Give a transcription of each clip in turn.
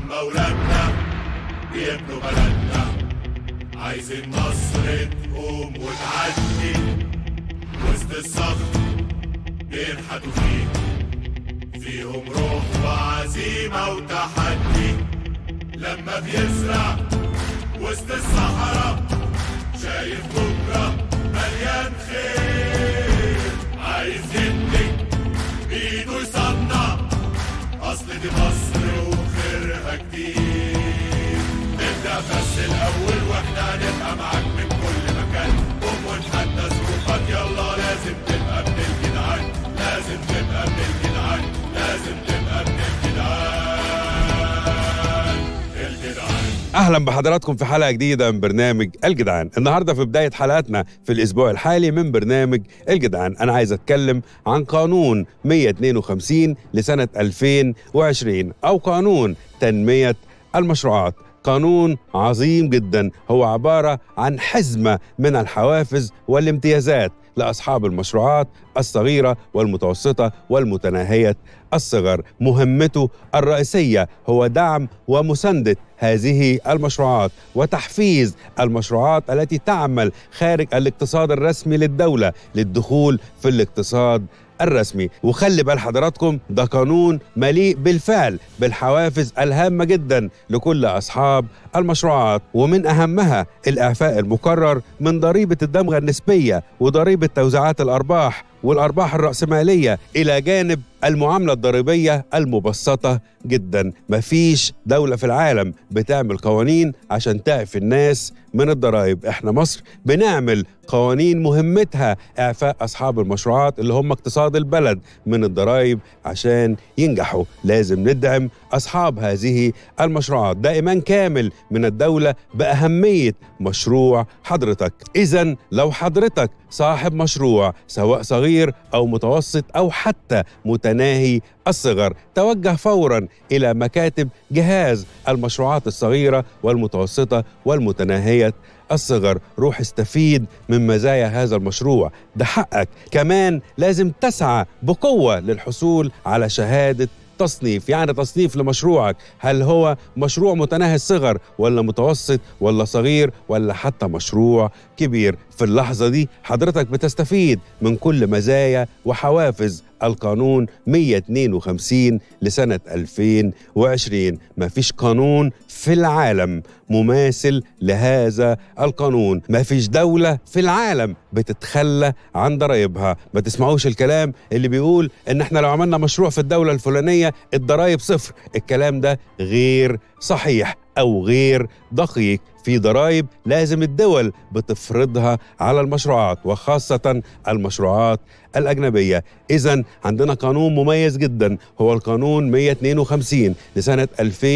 لما ولادنا بيبنوا بلدنا عايزين مصر تقوم وتعدي وسط الصخر بينحتوا فيه فيهم روح وعزيمة وتحدي لما بيزرع وسط الصحراء شايف بكرة مليان خير عايز يبني بإيده يصنع أصل دي مصر وخيرها كتير نبدأ بس الأول وإحنا هنبقى معاك من كل مكان قوم ونحدى ظروفك يلا لازم تبقى ابن الجدعان لازم تبقى ابن الجدعان لازم تبقى ابن الجدعان الجدعان اهلا بحضراتكم في حلقه جديده من برنامج الجدعان النهارده في بدايه حلقاتنا في الاسبوع الحالي من برنامج الجدعان انا عايز اتكلم عن قانون 152 لسنه 2020 او قانون تنميه المشروعات قانون عظيم جدا هو عباره عن حزمه من الحوافز والامتيازات لاصحاب المشروعات الصغيره والمتوسطه والمتناهيه الصغر مهمته الرئيسيه هو دعم ومسانده هذه المشروعات وتحفيز المشروعات التي تعمل خارج الاقتصاد الرسمي للدوله للدخول في الاقتصاد الرسمي وخلي بال حضراتكم ده قانون مليء بالفعل بالحوافز الهامة جدا لكل أصحاب المشروعات ومن أهمها الإعفاء المكرر من ضريبة الدمغة النسبية وضريبة توزيعات الأرباح والأرباح الرأسمالية إلى جانب المعاملة الضريبية المبسطة جدا مفيش دولة في العالم بتعمل قوانين عشان تعفي الناس من الضرائب احنا مصر بنعمل قوانين مهمتها إعفاء أصحاب المشروعات اللي هم اقتصاد البلد من الضرائب عشان ينجحوا لازم ندعم أصحاب هذه المشروعات ده إيمان كامل من الدولة بأهمية مشروع حضرتك إذا لو حضرتك صاحب مشروع سواء صغير أو متوسط أو حتى متناهي الصغر توجه فورا إلى مكاتب جهاز المشروعات الصغيرة والمتوسطة والمتناهية الصغر روح استفيد من مزايا هذا المشروع ده حقك كمان لازم تسعى بقوة للحصول على شهادة تصنيف يعني تصنيف لمشروعك هل هو مشروع متناهي الصغر ولا متوسط ولا صغير ولا حتى مشروع كبير في اللحظة دي حضرتك بتستفيد من كل مزايا وحوافز القانون 152 لسنة 2020 ما فيش قانون في العالم مماثل لهذا القانون ما فيش دولة في العالم بتتخلى عن ضرائبها ما تسمعوش الكلام اللي بيقول ان احنا لو عملنا مشروع في الدولة الفلانية الضرائب صفر الكلام ده غير صحيح او غير دقيق في ضرائب لازم الدول بتفرضها على المشروعات وخاصة المشروعات الأجنبية إذا عندنا قانون مميز جدا هو القانون 152 لسنة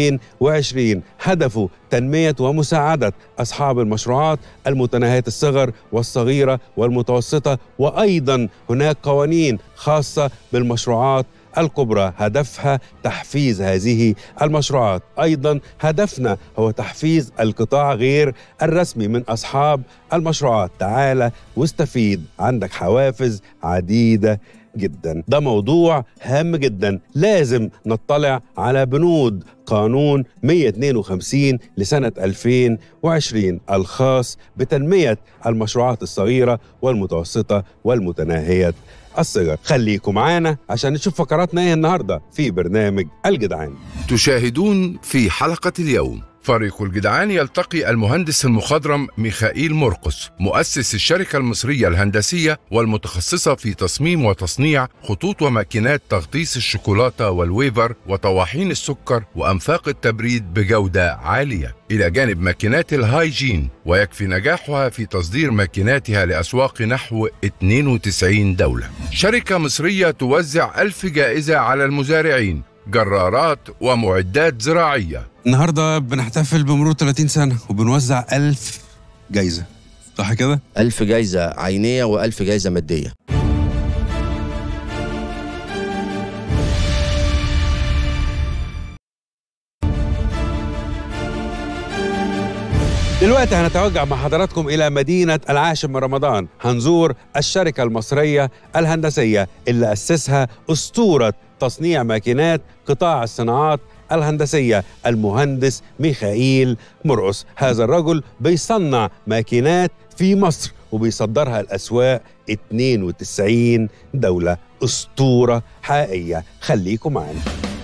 2020 هدفه تنمية ومساعدة أصحاب المشروعات المتناهية الصغر والصغيرة والمتوسطة وأيضا هناك قوانين خاصة بالمشروعات الكبرى هدفها تحفيز هذه المشروعات ايضا هدفنا هو تحفيز القطاع غير الرسمي من اصحاب المشروعات تعال واستفيد عندك حوافز عديده جدا ده موضوع هام جدا لازم نطلع على بنود قانون 152 لسنة 2020 الخاص بتنمية المشروعات الصغيرة والمتوسطة والمتناهية الصغر خليكم معانا عشان نشوف فقراتنا ايه النهارده في برنامج الجدعان تشاهدون في حلقة اليوم فريق الجدعان يلتقي المهندس المخضرم ميخائيل مرقس مؤسس الشركة المصرية الهندسية والمتخصصة في تصميم وتصنيع خطوط وماكينات تغطيس الشوكولاتة والويفر وطواحين السكر وأنفاق التبريد بجودة عالية إلى جانب ماكينات الهايجين ويكفي نجاحها في تصدير ماكيناتها لأسواق نحو 92 دولة شركة مصرية توزع ألف جائزة على المزارعين جرارات ومعدات زراعية النهارده بنحتفل بمرور 30 سنة وبنوزع ألف جايزة صح كده؟ ألف جايزة عينية وألف جايزة مادية دلوقتي هنتوجه مع حضراتكم إلى مدينة العاشر من رمضان هنزور الشركة المصرية الهندسية اللي أسسها أسطورة تصنيع ماكينات قطاع الصناعات الهندسية المهندس ميخائيل مرقص هذا الرجل بيصنع ماكينات في مصر وبيصدرها الأسواق 92 دولة أسطورة حقيقية خليكم معانا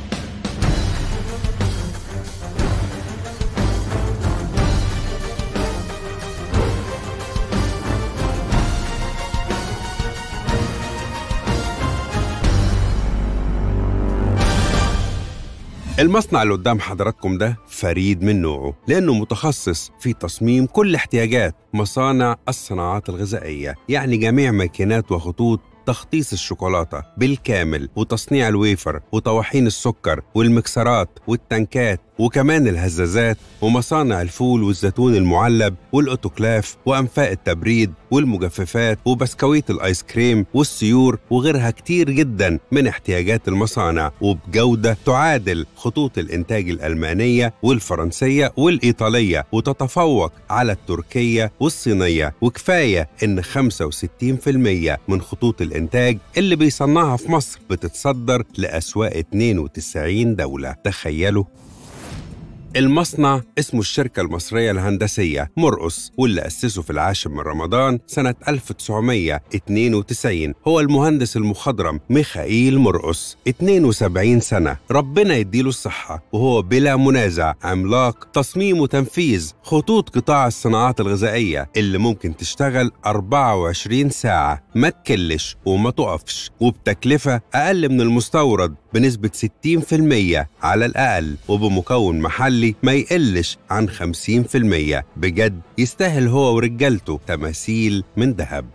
المصنع اللي قدام حضراتكم ده فريد من نوعه لأنه متخصص في تصميم كل احتياجات مصانع الصناعات الغذائية يعني جميع ماكينات وخطوط تخطيص الشوكولاتة بالكامل وتصنيع الويفر وطواحين السكر والمكسرات والتنكات وكمان الهزازات ومصانع الفول والزيتون المعلب والأوتوكلاف وأنفاق التبريد والمجففات وبسكويت الآيس كريم والسيور وغيرها كتير جدا من احتياجات المصانع وبجودة تعادل خطوط الإنتاج الألمانية والفرنسية والإيطالية وتتفوق على التركية والصينية وكفاية إن 65% من خطوط الإنتاج اللي بيصنعها في مصر بتتصدر لأسواق 92 دولة تخيلوا المصنع اسمه الشركة المصرية الهندسية مرقص واللي أسسه في العاشر من رمضان سنة 1992 هو المهندس المخضرم ميخائيل مرقص 72 سنة ربنا يديله الصحة وهو بلا منازع عملاق تصميم وتنفيذ خطوط قطاع الصناعات الغذائية اللي ممكن تشتغل 24 ساعة ما تكلش وما تقفش وبتكلفة أقل من المستورد بنسبة 60% على الأقل وبمكون محلي ما يقلش عن 50% بجد يستاهل هو ورجالته تماثيل من ذهب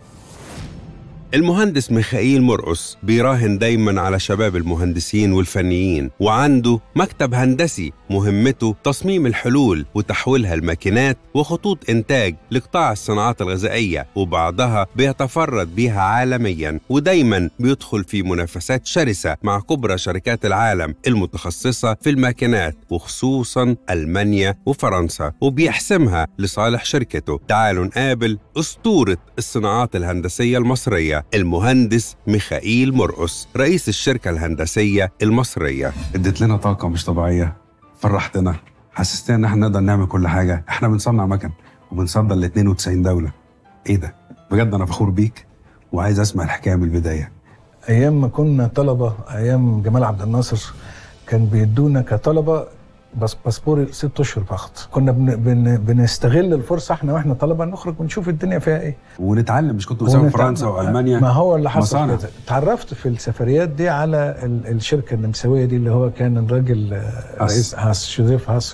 المهندس ميخائيل مرقص بيراهن دايما على شباب المهندسين والفنيين وعنده مكتب هندسي مهمته تصميم الحلول وتحويلها لماكينات وخطوط إنتاج لقطاع الصناعات الغذائية وبعضها بيتفرد بيها عالميا ودايما بيدخل في منافسات شرسة مع كبرى شركات العالم المتخصصة في الماكينات وخصوصا ألمانيا وفرنسا وبيحسمها لصالح شركته تعالوا نقابل أسطورة الصناعات الهندسية المصرية المهندس ميخائيل مرقص رئيس الشركة الهندسية المصرية اديت لنا طاقه مش طبيعيه فرحتنا حسستنا ان احنا نقدر نعمل كل حاجه احنا بنصنع مكن وبنصدر ل 92 دوله ايه ده بجد انا فخور بيك وعايز اسمع الحكايه من البدايه ايام ما كنا طلبه ايام جمال عبد الناصر كان بيدونا كطلبه بس باسبور ست اشهر فقط كنا بن بن بنستغل الفرصه احنا واحنا طلبه نخرج ونشوف الدنيا فيها ايه ونتعلم مش كنت بسافر ونتع- فرنسا والمانيا ما هو اللي حصل مصانع. كده اتعرفت في السفريات دي على ال- الشركه النمساويه دي اللي هو كان الراجل آه، هاس. رئيس هاس شوزيف هاس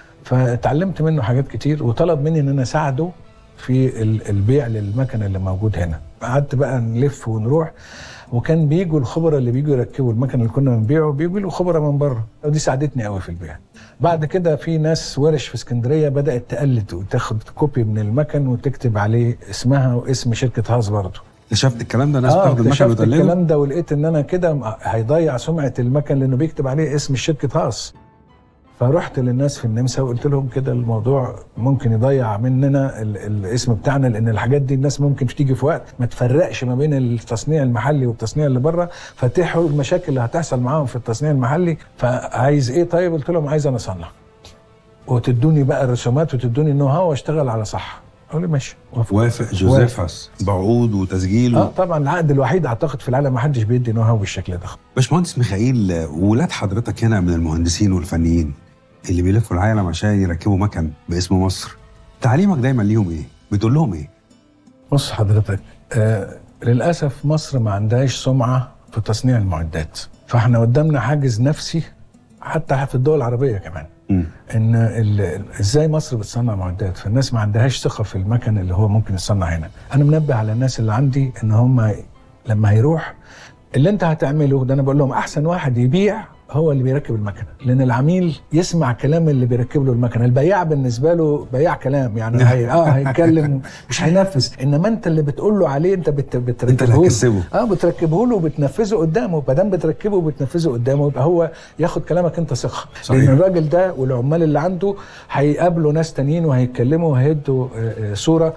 فتعلمت منه حاجات كتير وطلب مني ان انا اساعده في ال- البيع للمكن اللي موجود هنا قعدت بقى نلف ونروح وكان بيجوا الخبراء اللي بيجوا يركبوا المكن اللي كنا بنبيعه بيجوا له خبراء من بره ودي ساعدتني قوي في البيع بعد كده في ناس ورش في اسكندريه بدات تقلد وتاخد كوبي من المكن وتكتب عليه اسمها واسم شركه هاس برضه اكتشفت الكلام ده ناس اه بتاخد المكن اكتشفت وتقلده الكلام ده ولقيت ان انا كده هيضيع سمعه المكن لانه بيكتب عليه اسم الشركه هاس فرحت للناس في النمسا وقلت لهم كده الموضوع ممكن يضيع مننا ال- الاسم بتاعنا لان الحاجات دي الناس ممكن تيجي في وقت ما تفرقش ما بين التصنيع المحلي والتصنيع اللي بره فتحوا المشاكل اللي هتحصل معاهم في التصنيع المحلي فعايز ايه طيب قلت لهم عايز انا اصنع وتدوني بقى الرسومات وتدوني النو هاو واشتغل على صح قالوا لي ماشي وافق. وافق جوزيفس بعود وتسجيل اه طبعا العقد الوحيد اعتقد في العالم ما حدش بيدي نو هاو بالشكل ده باشمهندس ميخائيل ولاد حضرتك هنا من المهندسين والفنيين اللي بيلفوا العالم عشان يركبوا مكن باسم مصر تعليمك دايما ليهم ايه؟ بتقول لهم ايه؟ بص حضرتك آه للاسف مصر ما عندهاش سمعه في تصنيع المعدات فاحنا قدامنا حاجز نفسي حتى في الدول العربيه كمان مم. ان ال- ازاي مصر بتصنع معدات فالناس ما عندهاش ثقه في المكن اللي هو ممكن يصنع هنا انا منبه على الناس اللي عندي ان هم لما هيروح اللي انت هتعمله ده انا بقول لهم احسن واحد يبيع هو اللي بيركب المكنه لان العميل يسمع كلام اللي بيركب له المكنه البياع بالنسبه له بياع كلام يعني هي اه هيتكلم مش هينفذ انما انت اللي بتقول له عليه انت بت بتركبه انت اللي له. هتكسبه. اه بتركبه له وبتنفذه قدامه ما دام بتركبه وبتنفذه قدامه يبقى هو ياخد كلامك انت ثقه صحيح. لان الراجل ده والعمال اللي عنده هيقابلوا ناس تانيين وهيتكلموا وهيدوا آه، آه، صوره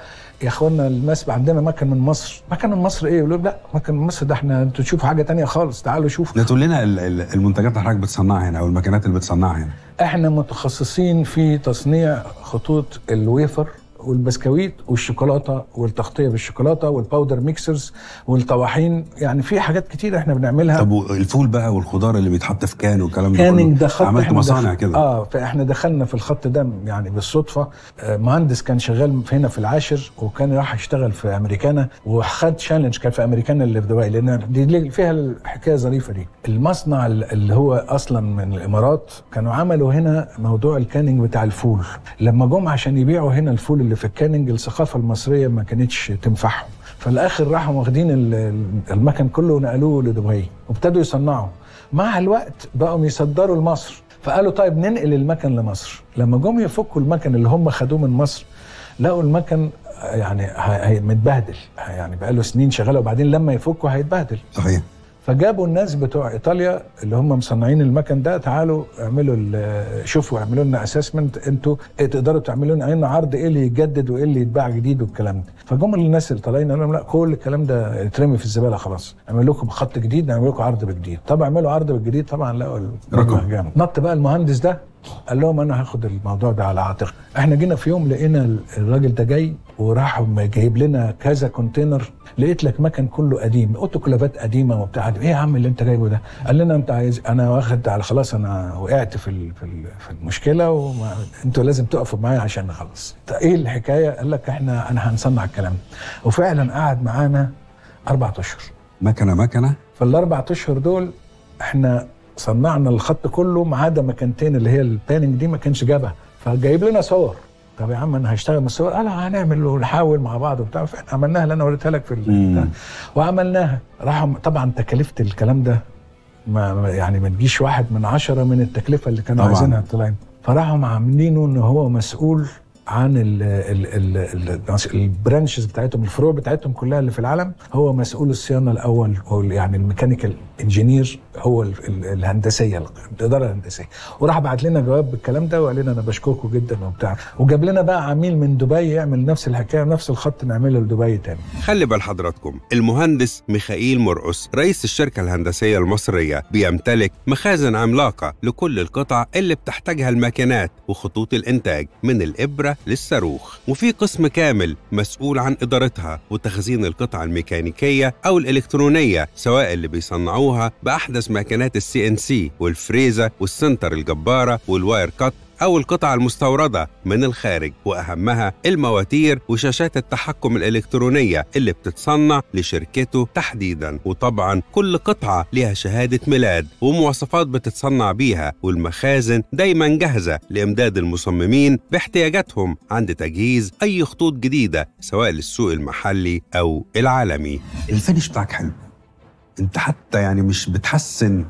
يا اخوانا الناس عندنا مكن من مصر مكن من مصر ايه يقولوا لا مكن من مصر ده احنا انتوا تشوفوا حاجه تانية خالص تعالوا شوفوا ده تقول لنا ال- ال- المنتجات اللي حضرتك بتصنعها هنا او المكنات اللي بتصنعها هنا احنا متخصصين في تصنيع خطوط الويفر والبسكويت والشوكولاته والتغطيه بالشوكولاته والباودر ميكسرز والطواحين يعني في حاجات كتير احنا بنعملها طب والفول بقى والخضار اللي بيتحط في كان والكلام ده كاننج كله ده خط عملت إحنا مصانع دخ- كده اه فاحنا دخلنا في الخط ده يعني بالصدفه آه، مهندس كان شغال هنا في العاشر وكان راح يشتغل في امريكانا وخد تشالنج كان في امريكانا اللي في دبي لان دي ليه- فيها الحكايه ظريفه دي المصنع اللي هو اصلا من الامارات كانوا عملوا هنا موضوع الكاننج بتاع الفول لما جم عشان يبيعوا هنا الفول اللي في الكاننج الثقافه المصريه ما كانتش تنفعهم فالاخر راحوا واخدين ال- ال- المكن كله ونقلوه لدبي وابتدوا يصنعوا مع الوقت بقوا يصدروا لمصر فقالوا طيب ننقل المكن لمصر لما جم يفكوا المكن اللي هم خدوه من مصر لقوا المكن يعني هي- هي- متبهدل يعني بقاله سنين شغاله وبعدين لما يفكوا هيتبهدل صحيح فجابوا الناس بتوع ايطاليا اللي هم مصنعين المكن ده تعالوا اعملوا ال- شوفوا اعملوا لنا اسسمنت انتوا إيه تقدروا تعملوا لنا عرض ايه اللي يتجدد وايه اللي يتباع جديد والكلام ده فجم الناس اللي طالعين قالوا لهم لا كل الكلام ده اترمي في الزباله خلاص اعمل لكم خط جديد نعمل لكم عرض بجديد طب اعملوا عرض بالجديد طبعا لقوا رقم. المبلغ جامد نط بقى المهندس ده قال لهم انا هاخد الموضوع ده على عاتقي احنا جينا في يوم لقينا الراجل ده جاي وراح جايب لنا كذا كونتينر لقيت لك مكن كله قديم اوتوكلافات قديمه وبتاع ايه يا عم اللي انت جايبه ده قال لنا انت عايز انا واخد على خلاص انا وقعت في ال- في, ال- في المشكله وانتوا لازم تقفوا معايا عشان نخلص طيب ايه الحكايه قال لك احنا انا هنصنع الكلام ده وفعلا قعد معانا اربع اشهر مكنه مكنه فالاربع اشهر دول احنا صنعنا الخط كله ما عدا مكانتين اللي هي الباننج دي ما كانش جابها فجايب لنا صور طب يا عم انا هشتغل من الصور قال هنعمل ونحاول مع بعض وبتاع فاحنا عملناها اللي انا وريتها لك في ال- بتاع. وعملناها راحوا طبعا تكلفه الكلام ده ما ما- يعني ما تجيش واحد من عشرة من التكلفه اللي كانوا طبعاً. عايزينها طلعين فراحوا عاملينه ان هو مسؤول عن ال ال ال ال البرانشز بتاعتهم الفروع بتاعتهم كلها اللي في العالم هو مسؤول الصيانه الاول هو يعني الميكانيكال انجينير هو ال ال الهندسيه الاداره الهندسيه وراح بعت لنا جواب بالكلام ده وقال لنا انا بشكركم جدا وبتاع وجاب لنا بقى عميل من دبي يعمل نفس الحكايه نفس الخط نعمله لدبي تاني خلي بال حضراتكم المهندس ميخائيل مرقس رئيس الشركة الهندسية المصرية بيمتلك مخازن عملاقة لكل القطع اللي بتحتاجها الماكينات وخطوط الإنتاج من الإبرة للصاروخ وفي قسم كامل مسؤول عن إدارتها وتخزين القطع الميكانيكية أو الإلكترونية سواء اللي بيصنعوها بأحدث ماكينات السي ان سي والفريزة والسنتر الجبارة والواير كات أو القطع المستوردة من الخارج وأهمها المواتير وشاشات التحكم الإلكترونية اللي بتتصنع لشركته تحديدا وطبعا كل قطعة لها شهادة ميلاد ومواصفات بتتصنع بيها والمخازن دايما جاهزة لإمداد المصممين باحتياجاتهم عند تجهيز أي خطوط جديدة سواء للسوق المحلي أو العالمي الفينش بتاعك حلو انت حتى يعني مش بتحسن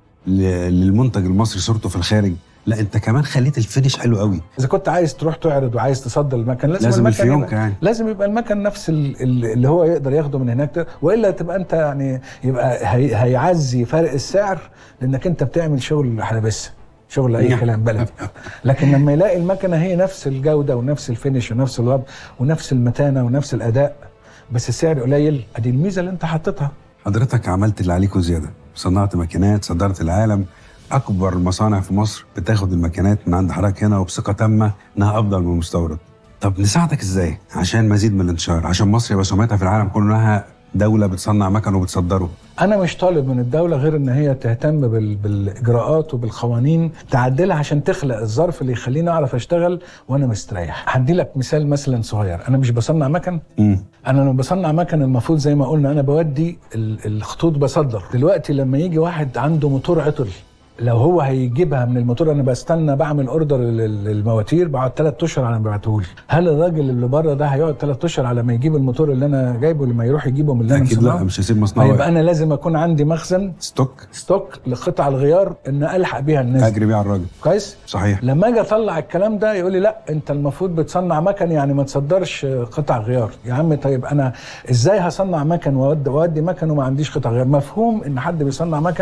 ل- للمنتج المصري صورته في الخارج لا انت كمان خليت الفينش حلو قوي اذا كنت عايز تروح تعرض وعايز تصدر المكن لازم, لازم المكن الفيونكة يبقى يعني. لازم يبقى المكن نفس ال- ال- اللي هو يقدر ياخده من هناك ده، والا تبقى انت يعني يبقى هي هيعزي فرق السعر لانك انت بتعمل شغل حلبسه شغل اي نعم. كلام بلدي لكن لما يلاقي المكنه هي نفس الجوده ونفس الفينش ونفس الوضع ونفس المتانه ونفس الاداء بس السعر قليل ادي الميزه اللي انت حاططها حضرتك عملت اللي عليك وزياده صنعت ماكينات صدرت العالم اكبر المصانع في مصر بتاخد الماكينات من عند حضرتك هنا وبثقه تامه انها افضل من المستورد طب نساعدك ازاي عشان مزيد من الانتشار عشان مصر يبقى سمعتها في العالم كله انها دوله بتصنع مكن وبتصدره انا مش طالب من الدوله غير ان هي تهتم بال... بالاجراءات وبالقوانين تعدلها عشان تخلق الظرف اللي يخليني اعرف اشتغل وانا مستريح هدي لك مثال مثلا صغير انا مش بصنع مكن امم انا لما بصنع مكن المفروض زي ما قلنا انا بودي ال- الخطوط بصدر دلوقتي لما يجي واحد عنده موتور عطل لو هو هيجيبها من الموتور انا بستنى بعمل اوردر لل- للمواتير بقعد ثلاث اشهر على ما يبعته لي هل الراجل اللي بره ده هيقعد ثلاث اشهر على ما يجيب الموتور اللي انا جايبه لما يروح يجيبه من اللي انا اكيد مصنعه لا مش هسيب مصنع فيبقى واقف. انا لازم اكون عندي مخزن ستوك ستوك لقطع الغيار ان الحق بيها الناس اجري بيه على الراجل كويس صحيح لما اجي اطلع الكلام ده يقول لي لا انت المفروض بتصنع مكن يعني ما تصدرش قطع غيار يا عم طيب انا ازاي هصنع مكن واودي واودي مكن وما عنديش قطع غيار مفهوم ان حد بيصنع مكن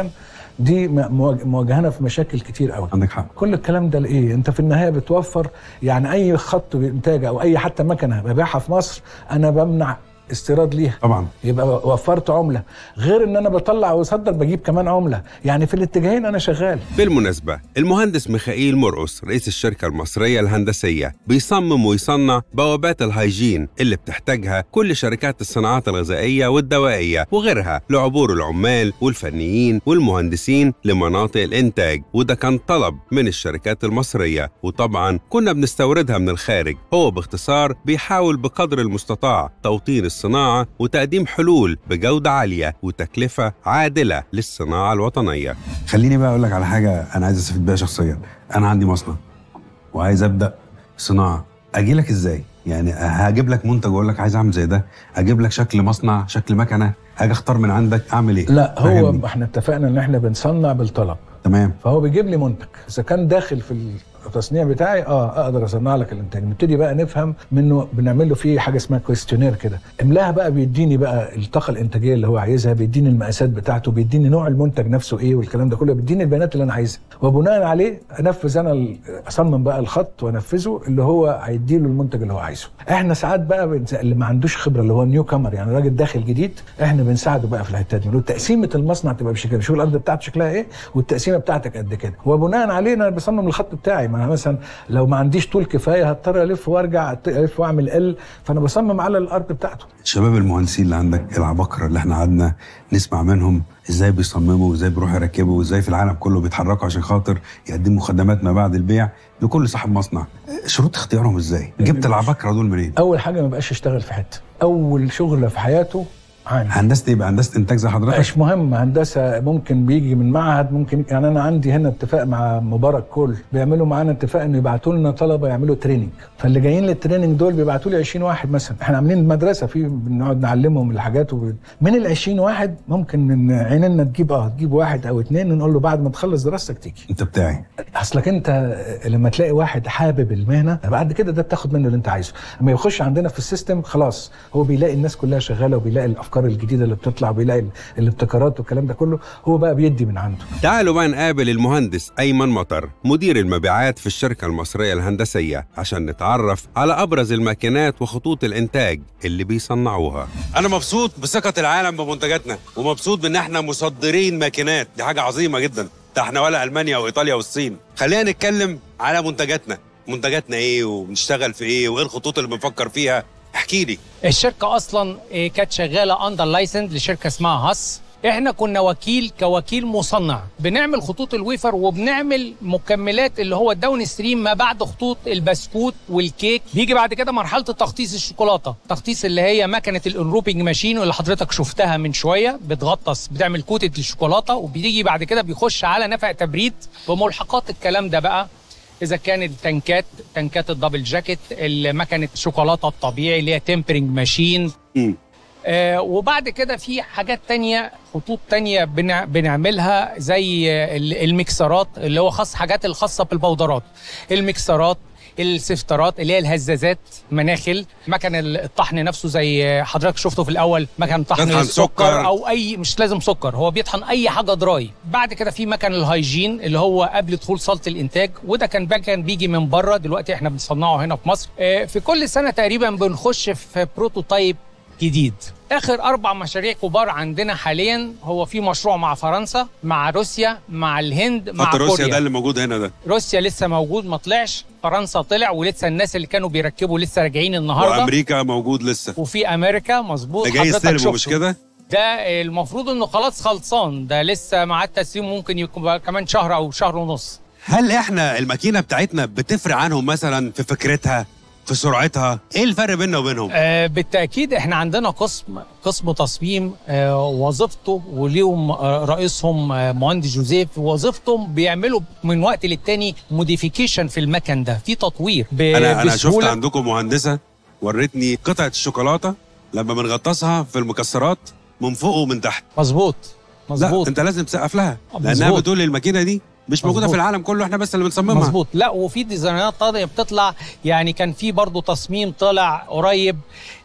دي م- مواج- مواجهانا في مشاكل كتير قوي عندك حق كل الكلام ده لايه انت في النهايه بتوفر يعني اي خط انتاج او اي حتى مكنه ببيعها في مصر انا بمنع استيراد ليها طبعا يبقى وفرت عمله غير ان انا بطلع واصدر بجيب كمان عمله يعني في الاتجاهين انا شغال بالمناسبة المهندس ميخائيل مرقص رئيس الشركة المصرية الهندسية بيصمم ويصنع بوابات الهيجين اللي بتحتاجها كل شركات الصناعات الغذائية والدوائية وغيرها لعبور العمال والفنيين والمهندسين لمناطق الإنتاج وده كان طلب من الشركات المصرية وطبعا كنا بنستوردها من الخارج هو باختصار بيحاول بقدر المستطاع توطين الصناعة وتقديم حلول بجودة عالية وتكلفة عادلة للصناعة الوطنية خليني بقى اقول لك على حاجه انا عايز استفيد بيها شخصيا انا عندي مصنع وعايز ابدا صناعه اجي لك ازاي يعني هجيب لك منتج واقول لك عايز اعمل زي ده اجيب لك شكل مصنع شكل مكنه هاجي اختار من عندك اعمل ايه لا هو فهمني. احنا اتفقنا ان احنا بنصنع بالطلب تمام فهو بيجيب لي منتج اذا كان داخل في التصنيع بتاعي اه اقدر اصنع لك الانتاج نبتدي بقى نفهم منه بنعمل له فيه حاجه اسمها كويستيونير كده املاها بقى بيديني بقى الطاقه الانتاجيه اللي هو عايزها بيديني المقاسات بتاعته بيديني نوع المنتج نفسه ايه والكلام ده كله بيديني البيانات اللي انا عايزها وبناء عليه انفذ انا ال- اصمم بقى الخط وانفذه اللي هو هيديله المنتج اللي هو عايزه احنا ساعات بقى بنس- اللي ما عندوش خبره اللي هو النيو كامر يعني راجل داخل جديد احنا بنساعده بقى في الحته دي نقول له تقسيمه المصنع تبقى بشكل كده شوف الارض بتاعته شكلها ايه والتقسيمه بتاعتك قد كده وبناء عليه انا بصمم الخط بتاعي ما أنا مثلا لو ما عنديش طول كفايه هضطر الف وارجع الف واعمل ال فانا بصمم على الارض بتاعته شباب المهندسين اللي عندك العباقرة اللي احنا قعدنا نسمع منهم ازاي بيصمموا وازاي بيروحوا يركبوا وازاي في العالم كله بيتحركوا عشان خاطر يقدموا خدمات ما بعد البيع لكل صاحب مصنع شروط اختيارهم ازاي جبت العباقرة دول منين اول حاجه ما بقاش يشتغل في حته اول شغله في حياته عام هندسة ايه بقى هندسة انتاج زي حضرتك مش مهم هندسه ممكن بيجي من معهد ممكن يعني انا عندي هنا اتفاق مع مبارك كل بيعملوا معانا اتفاق انه يبعتوا لنا طلبه يعملوا تريننج فاللي جايين للتريننج دول بيبعتوا لي 20 واحد مثلا احنا عاملين مدرسه في بنقعد نعلمهم الحاجات وب... من ال 20 واحد ممكن من عيننا تجيب اه تجيب واحد او اتنين ونقول له بعد ما تخلص دراستك تيجي انت بتاعي اصلك انت لما تلاقي واحد حابب المهنه بعد كده ده بتاخد منه اللي انت عايزه لما يخش عندنا في السيستم خلاص هو بيلاقي الناس كلها شغاله وبيلاقي الافكار الجديده اللي بتطلع وبيلاقي ال- الابتكارات والكلام ده كله هو بقى بيدي من عنده تعالوا بقى نقابل المهندس أيمن مطر مدير المبيعات في الشركة المصرية الهندسية عشان نتعرف على أبرز الماكينات وخطوط الإنتاج اللي بيصنعوها أنا مبسوط بثقة العالم بمنتجاتنا ومبسوط بإن إحنا مصدرين ماكينات دي حاجة عظيمة جدا ده إحنا ولا ألمانيا وإيطاليا والصين خلينا نتكلم على منتجاتنا منتجاتنا إيه وبنشتغل في إيه وإيه الخطوط اللي بنفكر فيها احكي لي الشركه اصلا إيه، كانت شغاله اندر لايسنس لشركه اسمها هاس احنا كنا وكيل كوكيل مصنع بنعمل خطوط الويفر وبنعمل مكملات اللي هو الداون ستريم ما بعد خطوط البسكوت والكيك بيجي بعد كده مرحله التغطيس الشوكولاته تغطيس اللي هي مكنه الانروبنج ماشين واللي حضرتك شفتها من شويه بتغطس بتعمل كوتة الشوكولاته وبيجي بعد كده بيخش على نفق تبريد بملحقات الكلام ده بقى اذا كان التنكات تنكات الدبل جاكيت مكنه الشوكولاته الطبيعي اللي هي تمبرنج ماشين مم. آه وبعد كده في حاجات تانية خطوط تانية بنع بنعملها زي آه، ال- المكسرات اللي هو خاص حاجات الخاصة بالبودرات المكسرات السفترات اللي هي الهزازات مناخل مكن الطحن نفسه زي حضرتك شفته في الاول مكن طحن تطحن سكر سكر. او اي مش لازم سكر هو بيطحن اي حاجه دراي بعد كده في مكن الهايجين اللي هو قبل دخول صاله الانتاج وده كان كان بيجي من بره دلوقتي احنا بنصنعه هنا في مصر آه، في كل سنه تقريبا بنخش في بروتوتايب جديد اخر اربع مشاريع كبار عندنا حاليا هو في مشروع مع فرنسا مع روسيا مع الهند مع خط روسيا كوريا ده اللي موجود هنا ده روسيا لسه موجود ما طلعش فرنسا طلع ولسه الناس اللي كانوا بيركبوا لسه راجعين النهارده وأمريكا موجود لسه وفي امريكا مظبوط ده جاي حضرتك يستلموا مش شفته. كده؟ ده المفروض انه خلاص خلصان ده لسه مع التسليم ممكن يكون كمان شهر او شهر ونص هل احنا الماكينه بتاعتنا بتفرق عنهم مثلا في فكرتها في سرعتها ايه الفرق بيننا وبينهم آه بالتاكيد احنا عندنا قسم قسم تصميم آه وظيفته وليهم آه رئيسهم آه مهندس جوزيف وظيفتهم بيعملوا من وقت للتاني موديفيكيشن في المكن ده في تطوير ب- انا انا شفت بسهولة. عندكم مهندسه ورتني قطعه الشوكولاته لما بنغطسها في المكسرات من فوق ومن تحت مظبوط مظبوط لا انت لازم تسقف لها لانها مظبوط. بتقول الماكينه دي مش موجوده مظبوط. في العالم كله احنا بس اللي بنصممها مظبوط لا وفي ديزاينات تانية بتطلع يعني كان في برضو تصميم طلع قريب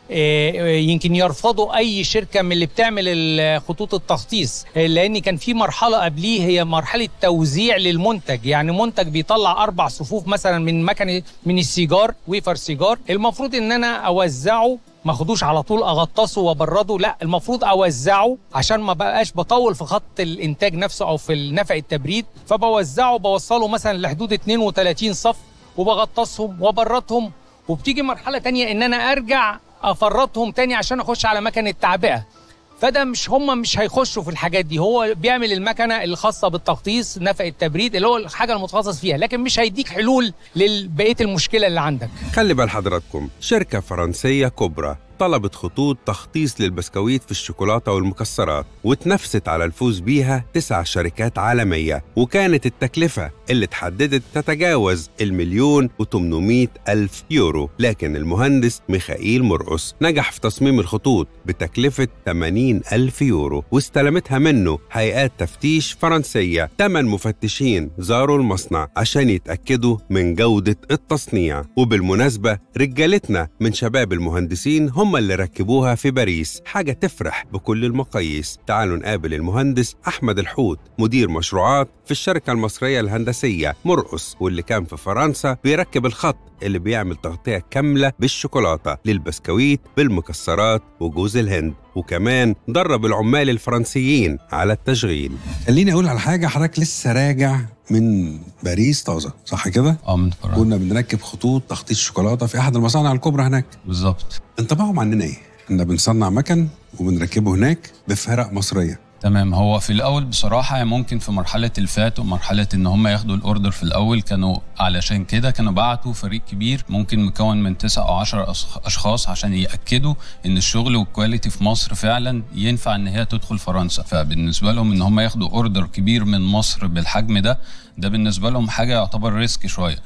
آه، آه، يمكن يرفضوا اي شركه من اللي بتعمل ال- خطوط التخطيص آه، لان كان في مرحله قبليه هي مرحله توزيع للمنتج يعني منتج بيطلع اربع صفوف مثلا من مكنه من السيجار ويفر سيجار المفروض ان انا اوزعه ما اخدوش على طول اغطسه وابرده لا المفروض اوزعه عشان ما بقاش بطول في خط الانتاج نفسه او في نفق التبريد فبوزعه بوصله مثلا لحدود 32 صف وبغطسهم وبردهم وبتيجي مرحله تانية ان انا ارجع افرطهم تاني عشان اخش على مكنه تعبئه فده مش هم مش هيخشوا في الحاجات دي هو بيعمل المكنه الخاصه بالتغطيس نفق التبريد اللي هو الحاجه المتخصص فيها لكن مش هيديك حلول لبقيه المشكله اللي عندك خلي بال حضراتكم شركة فرنسية كبرى طلبت خطوط تخطيص للبسكويت في الشوكولاتة والمكسرات واتنافست على الفوز بيها تسع شركات عالمية وكانت التكلفة اللي اتحددت تتجاوز المليون و800 ألف يورو لكن المهندس ميخائيل مرقس نجح في تصميم الخطوط بتكلفة 80 ألف يورو واستلمتها منه هيئات تفتيش فرنسية 8 مفتشين زاروا المصنع عشان يتأكدوا من جودة التصنيع وبالمناسبة رجالتنا من شباب المهندسين هم اللي ركبوها في باريس حاجة تفرح بكل المقاييس تعالوا نقابل المهندس أحمد الحوت مدير مشروعات في الشركة المصرية الهندسية مرقس واللي كان في فرنسا بيركب الخط اللي بيعمل تغطية كاملة بالشوكولاتة للبسكويت بالمكسرات وجوز الهند وكمان درب العمال الفرنسيين على التشغيل خليني اقول على حاجه حضرتك لسه راجع من باريس طازه صح كده؟ اه من فرنسا كنا بنركب خطوط تخطيط شوكولاته في احد المصانع الكبرى هناك بالظبط انطباعهم عننا ايه؟ احنا بنصنع مكن وبنركبه هناك بفرق مصريه تمام هو في الاول بصراحه ممكن في مرحله الفات ومرحله ان هم ياخدوا الاوردر في الاول كانوا علشان كده كانوا بعتوا فريق كبير ممكن مكون من 9 او 10 أش- اشخاص عشان ياكدوا ان الشغل والكواليتي في مصر فعلا ينفع ان هي تدخل فرنسا فبالنسبه لهم ان هم ياخدوا اوردر كبير من مصر بالحجم ده ده بالنسبه لهم حاجه يعتبر ريسك شويه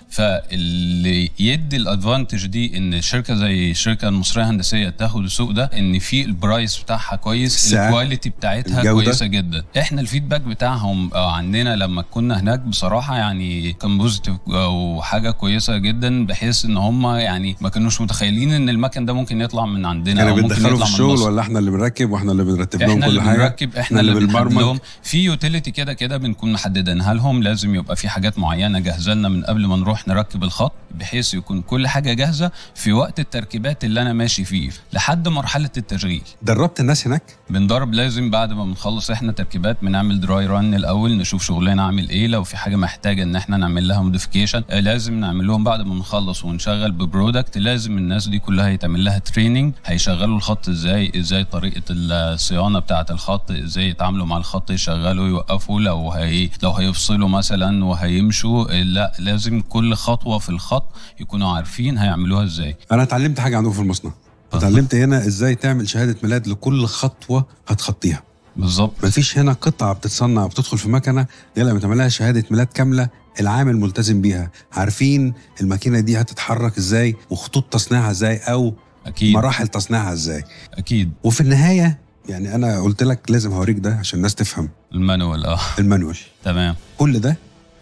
فاللي يدي الادفانتج دي ان شركه زي الشركه المصريه الهندسيه تاخد السوق ده ان في البرايس بتاعها كويس السعر، الكواليتي بتاعتها الجودة. كويسه جدا احنا الفيدباك بتاعهم آه، عننا لما كنا هناك بصراحه يعني كان بوزيتيف وحاجه كويسه جدا بحيث ان هم يعني ما كانوش متخيلين ان المكن ده ممكن يطلع من عندنا كانوا او ممكن بتدخلوا في يطلع من الشغل مصر. ولا احنا اللي بنركب واحنا اللي بنرتب لهم احنا كل اللي حاجه بنركب احنا اللي بنحدد بنبرمج لهم في يوتيليتي كده كده بنكون محددينها لهم لازم يبقى في حاجات معينه جاهزه لنا من قبل ما نروح نركب الخط بحيث يكون كل حاجه جاهزه في وقت التركيبات اللي انا ماشي فيه لحد مرحله التشغيل دربت الناس هناك بندرب لازم بعد ما بنخلص احنا تركيبات بنعمل دراي ران الاول نشوف شغلنا عامل ايه لو في حاجه محتاجه ان احنا نعمل لها موديفيكيشن لازم نعمل لهم بعد ما نخلص ونشغل ببرودكت لازم الناس دي كلها يتعمل لها تريننج هيشغلوا الخط ازاي ازاي طريقه الصيانه بتاعه الخط ازاي يتعاملوا مع الخط يشغلوا يوقفوا لو هي لو هيفصلوا مثلا وهيمشوا لا لازم كل خطوه في الخط يكونوا عارفين هيعملوها ازاي انا اتعلمت حاجه عندكم في المصنع اتعلمت هنا ازاي تعمل شهاده ميلاد لكل خطوه هتخطيها بالظبط مفيش هنا قطعه بتتصنع بتدخل في مكنه غير لما تعمل لها شهاده ميلاد كامله العامل ملتزم بيها عارفين الماكينه دي هتتحرك ازاي وخطوط تصنيعها ازاي او اكيد مراحل تصنيعها ازاي اكيد وفي النهايه يعني انا قلت لك لازم هوريك ده عشان الناس تفهم المانوال اه المانوال تمام كل ده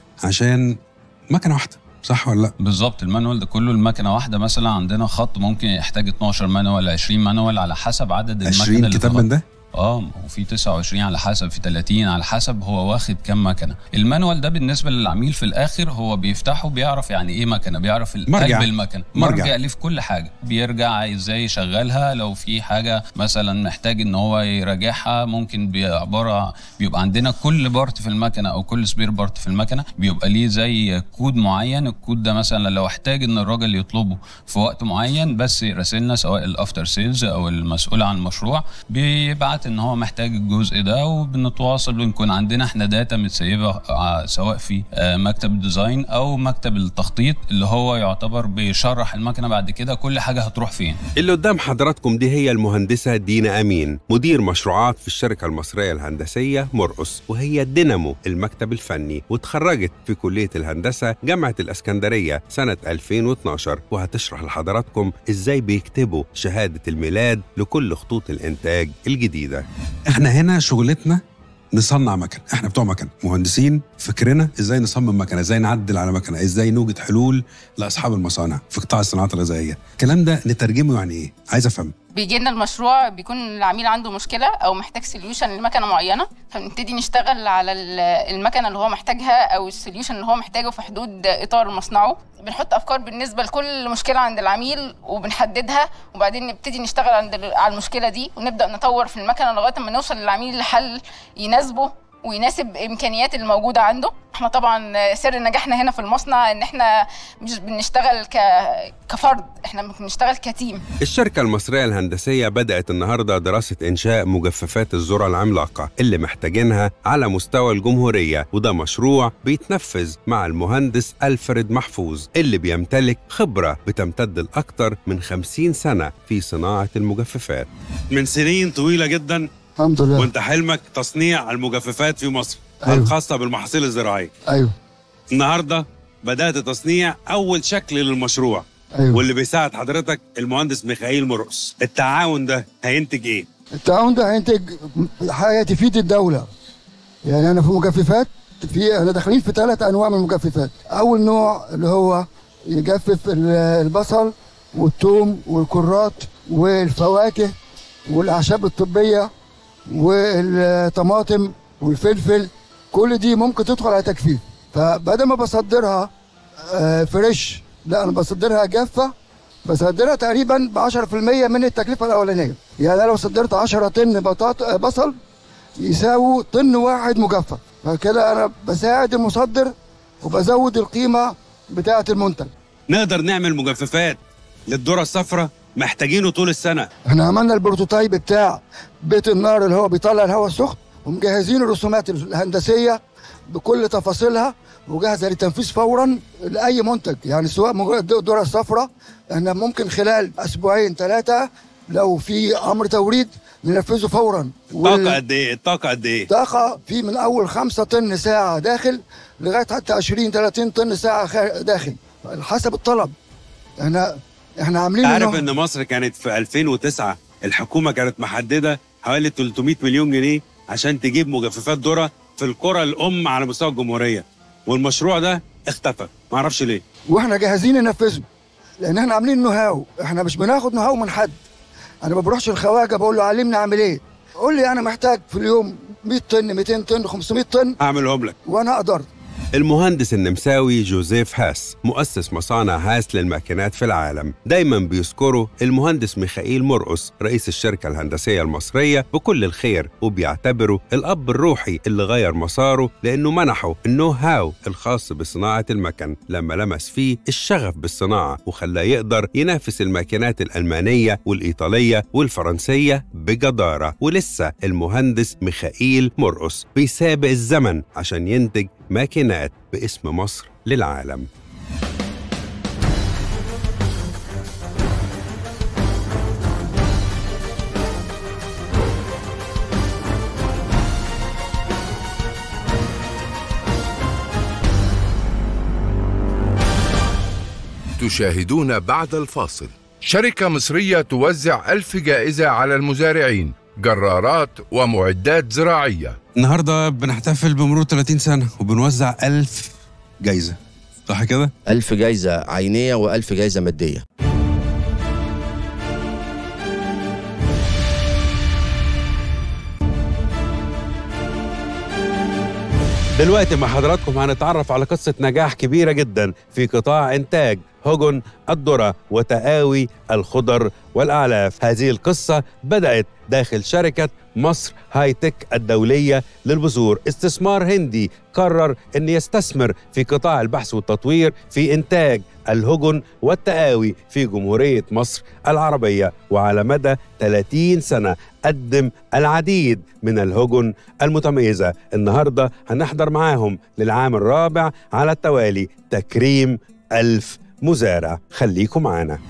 عشان مكنه واحده صح ولا لا بالظبط المانوال ده كله المكنه واحده مثلا عندنا خط ممكن يحتاج 12 مانوال 20 مانوال على حسب عدد المكن 20 اللي كتاب في من ده اه وفي 29 على حسب في 30 على حسب هو واخد كام مكنه المانوال ده بالنسبه للعميل في الاخر هو بيفتحه بيعرف يعني ايه مكنه بيعرف ال- مرجع. قلب المكنه مرجع. مرجع ليه في كل حاجه بيرجع ازاي يشغلها لو في حاجه مثلا محتاج ان هو يراجعها ممكن بي- عباره بيبقى عندنا كل بارت في المكنه او كل سبير بارت في المكنه بيبقى ليه زي كود معين الكود ده مثلا لو احتاج ان الراجل يطلبه في وقت معين بس يراسلنا سواء الافتر سيلز او المسؤول عن المشروع بيبعت ان هو محتاج الجزء ده وبنتواصل ونكون عندنا احنا داتا متسيبه ع- سواء في آه، مكتب الديزاين او مكتب التخطيط اللي هو يعتبر بيشرح المكنه بعد كده كل حاجه هتروح فين اللي قدام حضراتكم دي هي المهندسة دينا أمين مدير مشروعات في الشركة المصرية الهندسية مرقس وهي دينامو المكتب الفني وتخرجت في كلية الهندسة جامعة الأسكندرية سنة 2012 وهتشرح لحضراتكم إزاي بيكتبوا شهادة الميلاد لكل خطوط الإنتاج الجديدة احنا هنا شغلتنا نصنع مكن احنا بتوع مكن مهندسين فكرنا ازاي نصمم مكنه ازاي نعدل على مكنه ازاي نوجد حلول لاصحاب المصانع في قطاع الصناعات الغذائيه الكلام ده نترجمه يعني ايه عايز افهم بيجي لنا المشروع بيكون العميل عنده مشكله او محتاج سوليوشن لمكنه معينه فبنبتدي نشتغل على ال- المكنه اللي هو محتاجها او السوليوشن اللي هو محتاجه في حدود اطار مصنعه بنحط افكار بالنسبه لكل مشكله عند العميل وبنحددها وبعدين نبتدي نشتغل عند ال- على المشكله دي ونبدا نطور في المكنه لغايه ما نوصل للعميل لحل يناسبه ويناسب امكانيات الموجوده عنده احنا طبعا سر نجاحنا هنا في المصنع ان احنا مش بنشتغل ك... كفرد احنا بنشتغل كتيم الشركة المصرية الهندسية بدأت النهاردة دراسة إنشاء مجففات الذرة العملاقة اللي محتاجينها على مستوى الجمهورية وده مشروع بيتنفذ مع المهندس ألفريد محفوظ اللي بيمتلك خبرة بتمتد لأكثر من 50 سنة في صناعة المجففات من سنين طويلة جدا الحمد لله وانت حلمك تصنيع المجففات في مصر أيوة. الخاصة بالمحاصيل الزراعية ايوه النهاردة بدأت تصنيع أول شكل للمشروع ايوه واللي بيساعد حضرتك المهندس ميخائيل مرقص التعاون ده هينتج ايه التعاون ده هينتج حاجه تفيد الدوله يعني انا في مجففات في احنا داخلين في ثلاث انواع من المجففات اول نوع اللي هو يجفف ال- البصل والثوم والكرات والفواكه والاعشاب الطبيه والطماطم والفلفل كل دي ممكن تدخل على تجفيف فبدل ما بصدرها آه، فريش لا انا بصدرها جافه بصدرها تقريبا ب 10% من التكلفه الاولانيه يعني انا لو صدرت 10 طن بطاط آه، بصل يساووا طن واحد مجفف فكده انا بساعد المصدر وبزود القيمه بتاعه المنتج نقدر نعمل مجففات للذره الصفراء محتاجينه طول السنه احنا عملنا البروتوتايب بتاع بيت النار اللي هو بيطلع الهواء السخن ومجهزين الرسومات الهندسيه بكل تفاصيلها وجاهزه للتنفيذ فورا لاي منتج يعني سواء مجرد الذره الصفراء احنا ممكن خلال اسبوعين ثلاثه لو في امر توريد ننفذه فورا طاقه قد ايه الطاقه قد ايه طاقة في من أول خمسة طن ساعة داخل لغاية حتى 20 30 طن ساعة خا- داخل حسب الطلب احنا احنا عاملين عارف إنه- ان مصر كانت في 2009 الحكومه كانت محدده حوالي 300 مليون جنيه عشان تجيب مجففات ذره في القرى الام على مستوى الجمهوريه والمشروع ده اختفى ما اعرفش ليه واحنا جاهزين ننفذه لان احنا عاملين نو هاو احنا مش بناخد نو هاو من حد انا ما بروحش الخواجه بقول له علمني اعمل ايه قول لي انا محتاج في اليوم 100 طن 200 طن 500 طن هعملهم لك وانا اقدر المهندس النمساوي جوزيف هاس مؤسس مصانع هاس للماكينات في العالم دايما بيذكروا المهندس ميخائيل مرقص رئيس الشركة الهندسية المصرية بكل الخير وبيعتبره الأب الروحي اللي غير مساره لأنه منحه النو هاو الخاص بصناعة المكن لما لمس فيه الشغف بالصناعة وخلاه يقدر ينافس الماكينات الألمانية والإيطالية والفرنسية بجدارة ولسه المهندس ميخائيل مرقص بيسابق الزمن عشان ينتج ماكينات باسم مصر للعالم تشاهدون بعد الفاصل شركة مصرية توزع ألف جائزة على المزارعين جرارات ومعدات زراعية النهارده بنحتفل بمرور 30 سنه وبنوزع 1000 جايزه صح كده؟ ألف جايزة عينية وألف جايزة مادية دلوقتي مع حضراتكم هنتعرف على قصة نجاح كبيرة جدا في قطاع إنتاج هجن الذرة وتقاوي الخضر والأعلاف هذه القصة بدأت داخل شركة مصر هاي تك الدولية للبذور استثمار هندي قرر أن يستثمر في قطاع البحث والتطوير في إنتاج الهجن والتقاوي في جمهورية مصر العربية وعلى مدى 30 سنة قدم العديد من الهجن المتميزة النهاردة هنحضر معاهم للعام الرابع على التوالي تكريم ألف مزارع خليكم معانا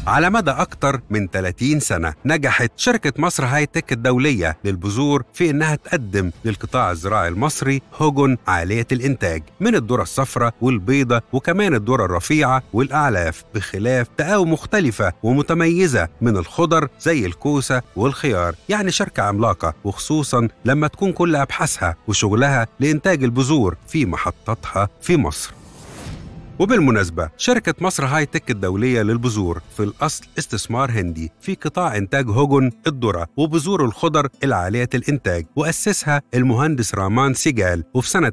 على مدى أكتر من 30 سنة نجحت شركة مصر هاي تك الدولية للبذور في إنها تقدم للقطاع الزراعي المصري هجن عالية الإنتاج من الذرة الصفراء والبيضة وكمان الذرة الرفيعة والأعلاف بخلاف تقاوم مختلفة ومتميزة من الخضر زي الكوسة والخيار يعني شركة عملاقة وخصوصا لما تكون كل أبحاثها وشغلها لإنتاج البذور في محطتها في مصر وبالمناسبة شركة مصر هاي تك الدولية للبذور في الأصل استثمار هندي في قطاع إنتاج هجن الذرة وبذور الخضر العالية الإنتاج وأسسها المهندس رامان سيجال وفي سنة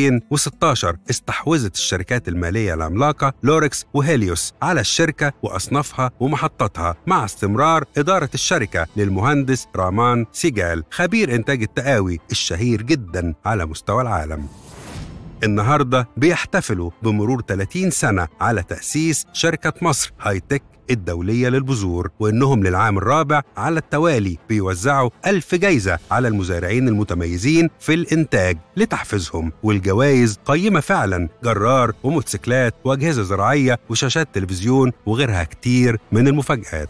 2016 استحوذت الشركات المالية العملاقة لوركس وهيليوس على الشركة وأصنافها ومحطتها مع استمرار إدارة الشركة للمهندس رامان سيجال خبير إنتاج التقاوي الشهير جدا على مستوى العالم النهارده بيحتفلوا بمرور 30 سنة على تأسيس شركة مصر هاي تك الدولية للبذور وإنهم للعام الرابع على التوالي بيوزعوا ألف جايزة على المزارعين المتميزين في الإنتاج لتحفيزهم والجوائز قيمة فعلا جرار وموتوسيكلات وأجهزة زراعية وشاشات تلفزيون وغيرها كتير من المفاجآت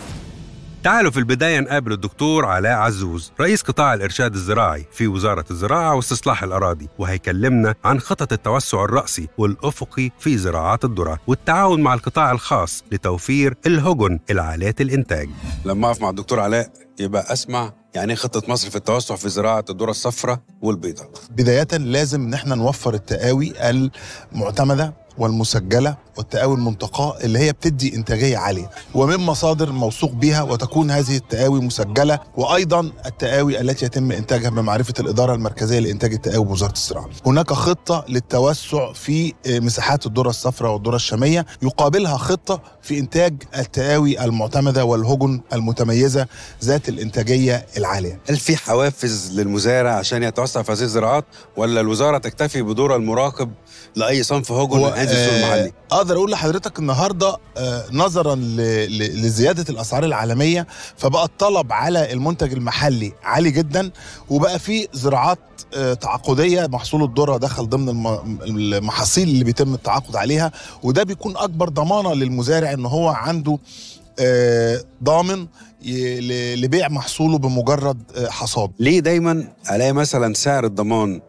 تعالوا في البداية نقابل الدكتور علاء عزوز رئيس قطاع الإرشاد الزراعي في وزارة الزراعة واستصلاح الأراضي وهيكلمنا عن خطط التوسع الرأسي والأفقي في زراعات الذرة والتعاون مع القطاع الخاص لتوفير الهجن العالية الإنتاج لما أقف مع الدكتور علاء يبقى أسمع يعني إيه خطة مصر في التوسع في زراعة الذرة الصفراء والبيضاء بداية لازم ان احنا نوفر التقاوي المعتمدة والمسجلة والتقاوي المنتقاة اللي هي بتدي إنتاجية عالية ومن مصادر موثوق بها وتكون هذه التقاوي مسجلة وأيضا التقاوي التي يتم إنتاجها بمعرفة الإدارة المركزية لإنتاج التقاوي بوزارة الزراعة هناك خطة للتوسع في مساحات الذرة الصفراء والذرة الشامية يقابلها خطة في إنتاج التقاوي المعتمدة والهجن المتميزة ذات الإنتاجية العالية هل في حوافز للمزارع عشان يتوسع في هذه الزراعات ولا الوزارة تكتفي بدور المراقب لأي صنف هجن من هذه السوق المحلي؟ اقدر اقول لحضرتك النهارده آه، نظرا ل- ل- لزياده الاسعار العالميه فبقى الطلب على المنتج المحلي عالي جدا وبقى في زراعات آه، تعاقديه محصول الذره دخل ضمن الم- المحاصيل اللي بيتم التعاقد عليها وده بيكون اكبر ضمانه للمزارع ان هو عنده آه، ضامن ي- ل- لبيع محصوله بمجرد آه، حصاد ليه دايما الاقي مثلا سعر الضمان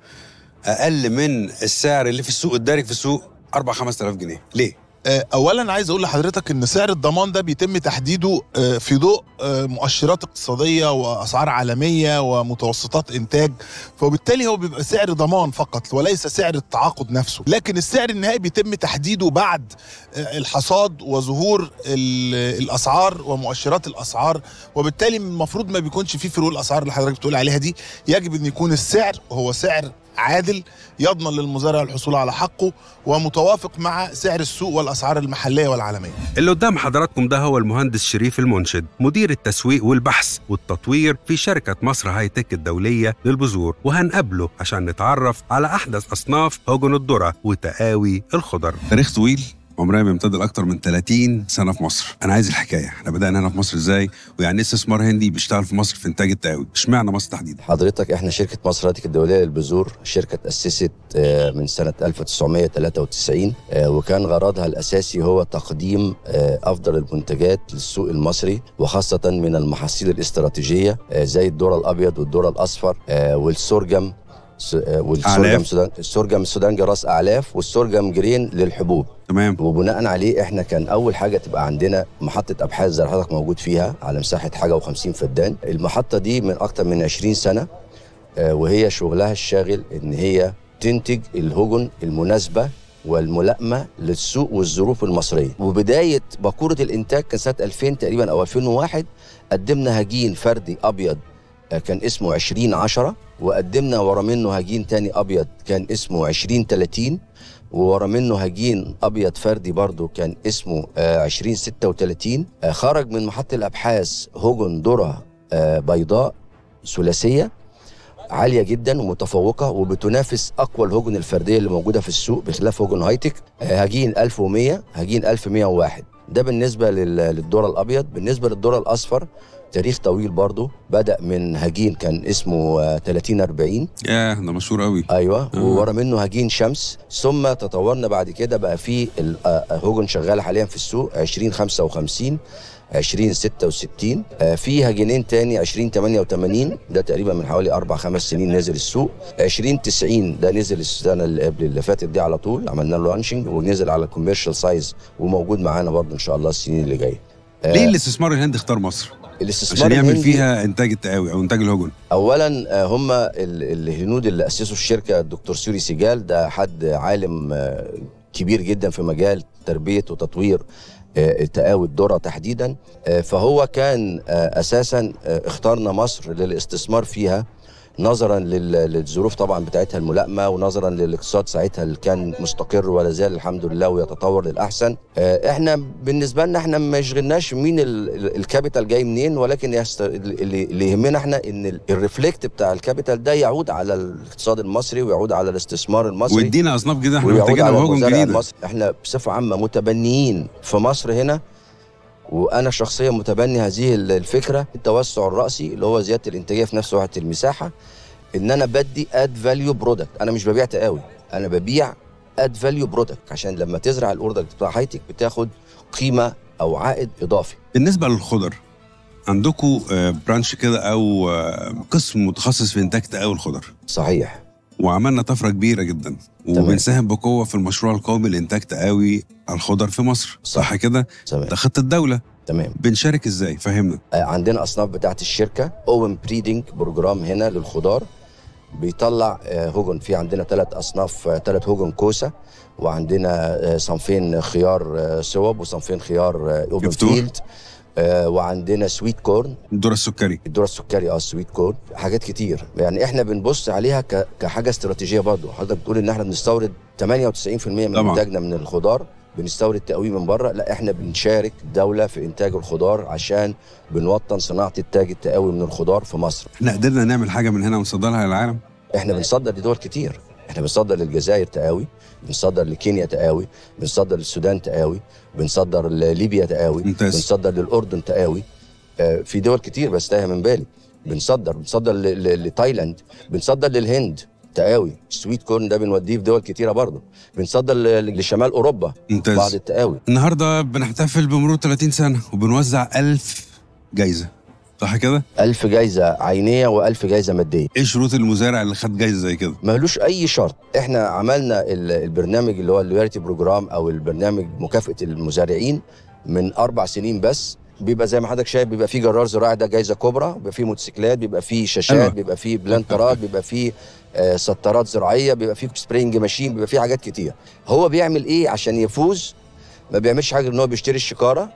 اقل من السعر اللي في السوق الدارج في السوق 4 5000 جنيه ليه آه، اولا عايز اقول لحضرتك ان سعر الضمان ده بيتم تحديده آه، في ضوء آه، مؤشرات اقتصاديه واسعار عالميه ومتوسطات انتاج فبالتالي هو بيبقى سعر ضمان فقط وليس سعر التعاقد نفسه لكن السعر النهائي بيتم تحديده بعد آه، الحصاد وظهور ال- الاسعار ومؤشرات الاسعار وبالتالي المفروض ما بيكونش فيه فروق الاسعار اللي حضرتك بتقول عليها دي يجب ان يكون السعر هو سعر عادل يضمن للمزارع الحصول على حقه ومتوافق مع سعر السوق والاسعار المحليه والعالميه اللي قدام حضراتكم ده هو المهندس شريف المنشد مدير التسويق والبحث والتطوير في شركة مصر هاي تك الدولية للبذور وهنقابله عشان نتعرف على أحدث أصناف هجن الذرة وتقاوي الخضر تاريخ طويل عمرها بيمتد لاكثر من 30 سنه في مصر انا عايز الحكايه احنا بدانا هنا في مصر ازاي ويعني ايه استثمار هندي بيشتغل في مصر في انتاج التقاوي اشمعنى مصر تحديدا حضرتك احنا شركة مصر هاتك الدولية للبذور شركة تأسست آه، من سنة 1993 آه، وكان غرضها الأساسي هو تقديم آه، أفضل المنتجات للسوق المصري وخاصة من المحاصيل الاستراتيجية آه، زي الذرة الأبيض والذرة الأصفر آه، والسرجم س- آه، والسرجم أعلاف. سودان السرجم السودانجي راس أعلاف والسرجم جرين للحبوب تمام وبناء عليه احنا كان اول حاجه تبقى عندنا محطه ابحاث زي حضرتك موجود فيها على مساحه حاجه و50 فدان المحطه دي من اكتر من 20 سنه آه، وهي شغلها الشاغل ان هي تنتج الهجن المناسبه والملائمه للسوق والظروف المصريه وبدايه باكوره الانتاج كان سنه 2000 تقريبا او 2001 قدمنا هجين فردي ابيض آه، كان اسمه 20 10 وقدمنا ورا منه هجين تاني ابيض كان اسمه 20 30 وورا منه هجين ابيض فردي برضو كان اسمه آه، 2036 آه، خرج من محطه الابحاث هجن ذره آه، بيضاء ثلاثيه عاليه جدا ومتفوقه وبتنافس اقوى الهجن الفرديه اللي موجوده في السوق بخلاف هجن هايتك آه، هجين 1100 هجين 1101 ده بالنسبه لل- للذره الابيض بالنسبه للذره الاصفر تاريخ طويل برضه بدا من هجين كان اسمه آه، 30 40 ياه ده مشهور قوي ايوه آه. وورا منه هجين شمس ثم تطورنا بعد كده بقى في ال- آه، آه، هوجن شغال حاليا في السوق 20 55 20 66 آه، في هجينين تاني 20 88 ده تقريبا من حوالي اربع خمس سنين نزل السوق 20 90 ده نزل السنه اللي قبل اللي فاتت دي على طول عملنا له لانشنج ونزل على الكوميرشال سايز وموجود معانا برضه ان شاء الله السنين اللي جايه آه، ليه الاستثمار الهندي اختار مصر؟ الاستثمار عشان يعمل الهندي- فيها انتاج التقاوي او انتاج الهجن اولا آه، هم ال- الهنود اللي اسسوا الشركه الدكتور سوري سيجال ده حد عالم آه، كبير جدا في مجال تربيه وتطوير آه، التقاوي الذره تحديدا آه، فهو كان آه، اساسا آه، اختارنا مصر للاستثمار فيها نظرا لل- للظروف طبعا بتاعتها الملائمه ونظرا للاقتصاد ساعتها اللي كان مستقر ولا زال الحمد لله ويتطور للاحسن آه، احنا بالنسبه لنا احنا ما يشغلناش مين ال- ال- الكابيتال جاي منين ولكن يست... اللي اللي يهمنا احنا ان ال- الريفلكت بتاع الكابيتال ده يعود على الاقتصاد المصري ويعود على الاستثمار المصري ويدينا اصناف جديده احنا ويعود محتاجينها على وهجن المزارع جديده المصري احنا بصفه عامه متبنيين في مصر هنا وانا شخصيا متبني هذه ال- الفكره التوسع الراسي اللي هو زياده الانتاجيه في نفس وقت المساحه ان انا بدي اد فاليو برودكت انا مش ببيع تقاوي انا ببيع اد فاليو برودكت عشان لما تزرع الاوردكت بتاع هايتك بتاخد قيمه او عائد اضافي بالنسبه للخضر عندكم برانش كده او آه، قسم متخصص في انتاج تقاوي الخضر صحيح وعملنا طفره كبيره جدا وبنساهم بقوه في المشروع القومي لانتاج تقاوي الخضر في مصر صح كده تمام ده خطه الدوله تمام بنشارك ازاي فهمنا آه، عندنا اصناف بتاعت الشركه اوبن بريدنج بروجرام هنا للخضار بيطلع آه، هوجن في عندنا ثلاث اصناف ثلاث هوجن كوسه وعندنا آه، صنفين خيار آه، صوب وصنفين خيار آه، اوبن مفتوح. فيلد آه، وعندنا سويت كورن الذره السكري الذره السكري اه السويت كورن حاجات كتير يعني احنا بنبص عليها ك- كحاجه استراتيجيه برضه حضرتك بتقول ان احنا بنستورد 98% من طبعاً. انتاجنا من الخضار بنستورد تقويم من بره لا احنا بنشارك الدوله في انتاج الخضار عشان بنوطن صناعه انتاج التقاوي من الخضار في مصر احنا قدرنا نعمل حاجه من هنا ونصدرها للعالم احنا بنصدر لدول كتير احنا بنصدر للجزائر تقاوي بنصدر لكينيا تقاوي بنصدر للسودان تقاوي بنصدر لليبيا تقاوي ممتاز. بنصدر للاردن تقاوي آه، في دول كتير بس تايهه من بالي بنصدر بنصدر ل- ل- لتايلاند بنصدر للهند تقاوي السويت كورن ده بنوديه في دول كتيره برضه بنصدر ل- لشمال اوروبا ممتاز. بعض التقاوي النهارده بنحتفل بمرور 30 سنه وبنوزع 1000 جايزه صح كده؟ ألف جايزة عينية وألف جايزة مادية ايه شروط المزارع اللي خد جايزه زي كده؟ ملوش اي شرط احنا عملنا ال- البرنامج اللي هو اللويالتي بروجرام او البرنامج مكافاه المزارعين من اربع سنين بس بيبقى زي ما حضرتك شايف بيبقى فيه جرار زراعي ده جايزه كبرى بيبقى فيه موتوسيكلات بيبقى فيه شاشات أيوة. بيبقى فيه بلانترات بيبقى فيه آه، سطرات زراعيه بيبقى فيه سبرينج ماشين بيبقى فيه حاجات كتير هو بيعمل ايه عشان يفوز ما بيعملش حاجه غير ان هو بيشتري الشكاره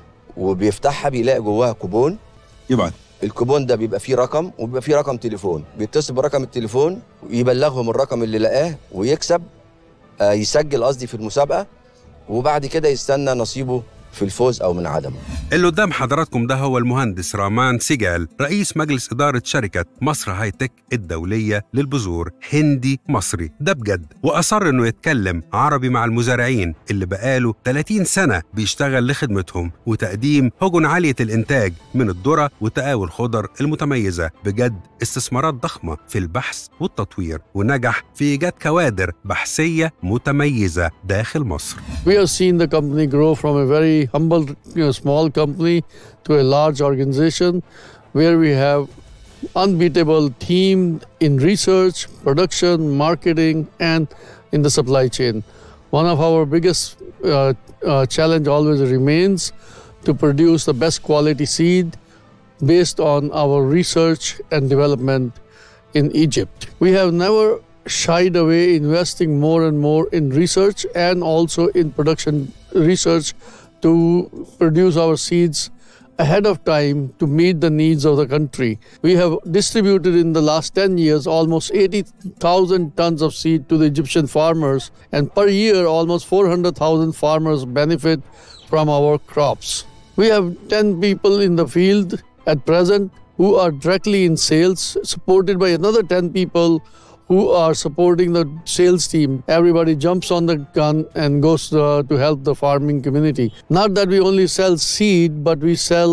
وبيفتحها بيلاقي جواها كوبون يبعت الكوبون ده بيبقى فيه رقم وبيبقى فيه رقم تليفون بيتصل برقم التليفون ويبلغهم الرقم اللي لقاه ويكسب آه يسجل قصدي في المسابقه وبعد كده يستنى نصيبه في الفوز او من عدمه اللي قدام حضراتكم ده هو المهندس رامان سيجال رئيس مجلس إدارة شركة مصر هاي تك الدولية للبذور هندي مصري ده بجد وأصر إنه يتكلم عربي مع المزارعين اللي بقاله 30 سنة بيشتغل لخدمتهم وتقديم هجن عالية الإنتاج من الذرة وتقاوي الخضر المتميزة بجد استثمارات ضخمة في البحث والتطوير ونجح في إيجاد كوادر بحثية متميزة داخل مصر We have seen the company grow from a very humble, you know, small company to a large organization where we have unbeatable team in research, production, marketing, and in the supply chain. One of our biggest uh, uh, challenge always remains to produce the best quality seed based on our research and development in Egypt. We have never shied away investing more and more in research and also in production research to produce our seeds ahead of time to meet the needs of the country. We have distributed in the last 10 years almost 80,000 tons of seed to the Egyptian farmers, and per year, almost 400,000 farmers benefit from our crops. We have 10 people in the field at present who are directly in sales, supported by another 10 people who are supporting the sales team. Everybody jumps on the gun and goes uh, to help the farming community. Not that we only sell seed, but we sell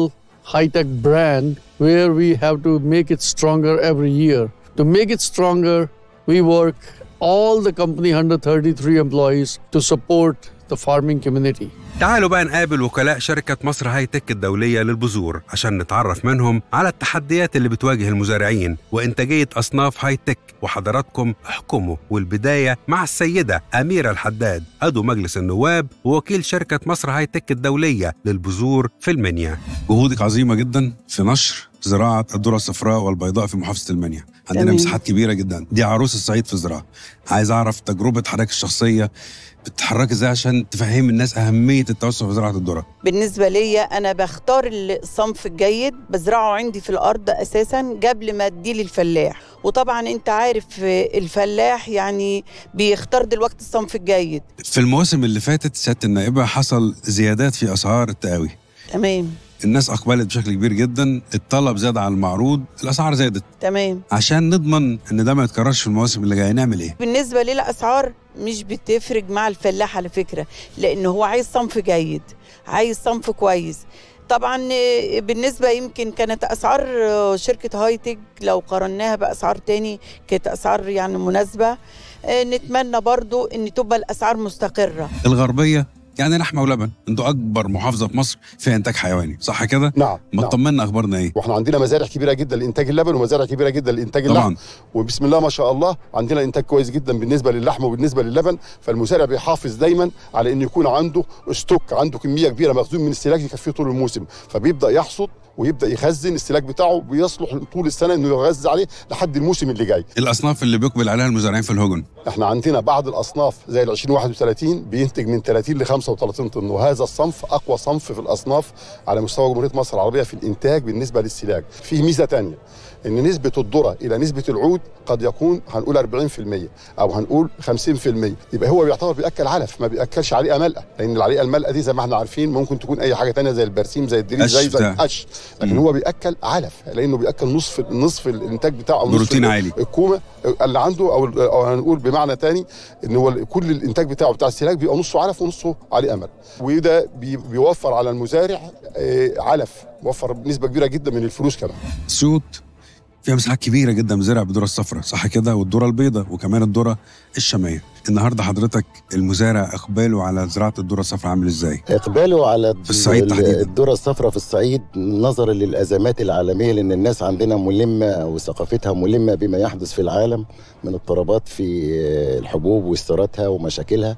high-tech brand where we have to make it stronger every year. To make it stronger, we work all the company 133 employees to support the farming community. تعالوا بقى نقابل وكلاء شركة مصر هاي تك الدولية للبذور عشان نتعرف منهم على التحديات اللي بتواجه المزارعين وإنتاجية أصناف هاي تك وحضراتكم احكموا والبداية مع السيدة أميرة الحداد عضو مجلس النواب ووكيل شركة مصر هاي تك الدولية للبذور في المنيا جهودك عظيمه جدا في نشر زراعه الذره الصفراء والبيضاء في محافظه المنيا عندنا تمام. مساحات كبيره جدا دي عروس الصعيد في الزراعه عايز اعرف تجربه حضرتك الشخصيه بتتحركي ازاي عشان تفهمي الناس اهميه التوسع في زراعه الذره بالنسبة ليا أنا بختار الصنف الجيد بزرعه عندي في الأرض أساسا قبل ما أديه للفلاح وطبعا أنت عارف الفلاح يعني بيختار دلوقتي الصنف الجيد في المواسم اللي فاتت سياده النائبه حصل زيادات في اسعار التقاوي تمام الناس اقبلت بشكل كبير جدا الطلب زاد على المعروض الاسعار زادت تمام عشان نضمن ان ده ما يتكررش في المواسم اللي جايه نعمل ايه بالنسبة لي الأسعار مش بتفرق مع الفلاح على فكرة لأنه هو عايز صنف جيد عايز صنف كويس طبعا آه، بالنسبة يمكن كانت أسعار آه، شركة هايتك لو قارناها بأسعار تاني كانت أسعار يعني مناسبة آه، نتمنى برضو أن تبقى الأسعار مستقرة الغربيه يعني لحمه ولبن انتوا اكبر محافظه في مصر فيها انتاج حيواني صح كده نعم ما نعم. تطمنا اخبارنا ايه واحنا عندنا مزارع كبيره جدا لانتاج اللبن ومزارع كبيره جدا لانتاج طبعاً. اللحم وبسم الله ما شاء الله عندنا انتاج كويس جدا بالنسبه للحم وبالنسبه للبن فالمزارع بيحافظ دايما على ان يكون عنده ستوك عنده كميه كبيره مخزون من السلاك يكفيه طول الموسم فبيبدا يحصد ويبدا يخزن السلاك بتاعه بيصلح طول السنه انه يغذى عليه لحد الموسم اللي جاي الاصناف اللي بيقبل عليها المزارعين في الهجن احنا عندنا بعض الاصناف زي ال 2031 بينتج من 30 ل 35 طن وهذا الصنف اقوى صنف في الاصناف على مستوى جمهوريه مصر العربيه في الانتاج بالنسبه للسلاج في ميزه تانية ان نسبه الذره الى نسبه العود قد يكون هنقول 40% او هنقول 50% يبقى هو بيعتبر بياكل علف ما بياكلش عليقه ملقه لان العليقه الملقه دي زي ما احنا عارفين ممكن تكون اي حاجه تانية زي البرسيم زي الدريس قش زي زي بتاع. القش لكن هو بياكل علف لانه بياكل نصف نصف الانتاج بتاعه أو نصف بروتين عالي. الكومه اللي عنده او او هنقول بمعنى تاني ان هو كل الانتاج بتاعه بتاع السلاك بيبقى نصه علف ونصه عليه امل وده بي- بيوفر على المزارع آه، علف وفر نسبه كبيره جدا من الفلوس كمان سيوط فيها مساحات كبيره جدا بزرع بالذره الصفراء صح كده والذره البيضاء وكمان الذره الشاميه النهارده حضرتك المزارع اقباله على زراعه الذره الصفراء عامل ازاي اقباله على في الصعيد ال- تحديداً. الذره الصفراء في الصعيد نظرا للازمات العالميه لان الناس عندنا ملمه وثقافتها ملمه بما يحدث في العالم من اضطرابات في آه، الحبوب واستيرادها ومشاكلها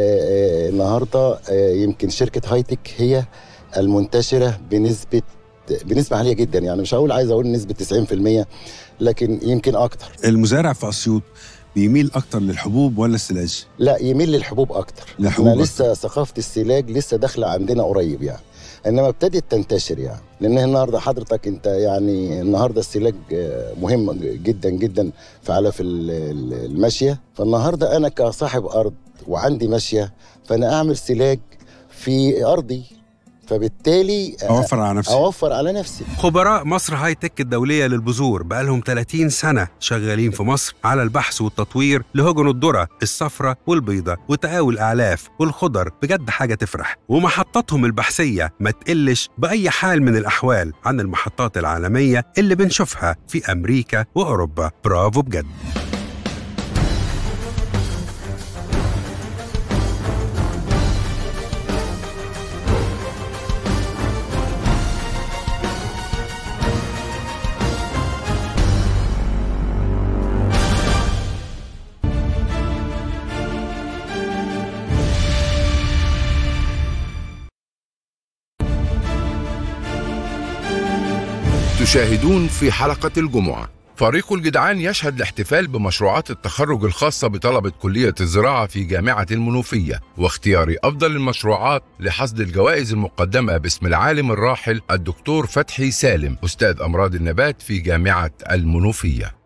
فالنهارده يمكن شركه هايتك هي المنتشره بنسبه بنسبه عاليه جدا يعني مش هقول عايز اقول نسبه 90% لكن يمكن اكتر المزارع في اسيوط بيميل اكتر للحبوب ولا السلاج لا يميل للحبوب اكتر للحبوب احنا أكتر. لسه ثقافه السلاج لسه داخله عندنا قريب يعني انما ابتدت تنتشر يعني لان النهارده حضرتك انت يعني النهارده السلاج آه، مهم جدا جدا في علف ال- ال- الماشيه فالنهارده انا كصاحب ارض وعندي ماشيه فانا اعمل سلاج في ارضي فبالتالي آه، اوفر على نفسي اوفر على نفسي خبراء مصر هاي تك الدولية للبذور بقالهم 30 سنة شغالين في مصر على البحث والتطوير لهجن الذرة الصفراء والبيضة وتقاوي الأعلاف والخضر بجد حاجة تفرح ومحطاتهم البحثية ما تقلش بأي حال من الأحوال عن المحطات العالمية اللي بنشوفها في أمريكا وأوروبا برافو بجد تشاهدون في حلقة الجمعة فريق الجدعان يشهد الاحتفال بمشروعات التخرج الخاصة بطلبة كلية الزراعة في جامعة المنوفية واختيار أفضل المشروعات لحصد الجوائز المقدمة باسم العالم الراحل الدكتور فتحي سالم أستاذ أمراض النبات في جامعة المنوفية